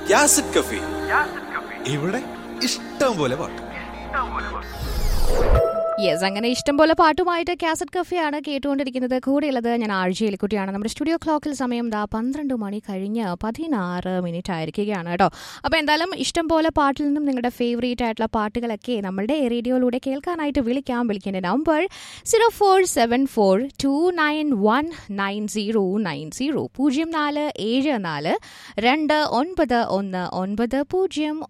യാസിഡ് കഫി ഇവിടെ ഇഷ്ടം പോലെ പാട്ട് യെസ് അങ്ങനെ ഇഷ്ടം പോലെ പാട്ടുമായിട്ട് കാസറ്റ് കഫയാണ് കേട്ടുകൊണ്ടിരിക്കുന്നത് കൂടെയുള്ളത് ഞാൻ ആഴ്ചയിൽക്കുട്ടിയാണ് നമ്മുടെ സ്റ്റുഡിയോ ക്ലോക്കിൽ സമയം ദാ പന്ത്രണ്ട് മണി കഴിഞ്ഞ് പതിനാറ് മിനിറ്റ് ആയിരിക്കുകയാണ് കേട്ടോ അപ്പോൾ എന്തായാലും ഇഷ്ടം പോലെ പാട്ടിൽ നിന്നും നിങ്ങളുടെ ഫേവറേറ്റ് ആയിട്ടുള്ള പാട്ടുകളൊക്കെ നമ്മളുടെ റേഡിയോയിലൂടെ കേൾക്കാനായിട്ട് വിളിക്കാം വിളിക്കേണ്ട number zero four seven four two nine one nine zero nine zero പൂജ്യം നാല് ഏഴ് നാല് രണ്ട് ഒൻപത് ഒന്ന് ഒൻപത് പൂജ്യം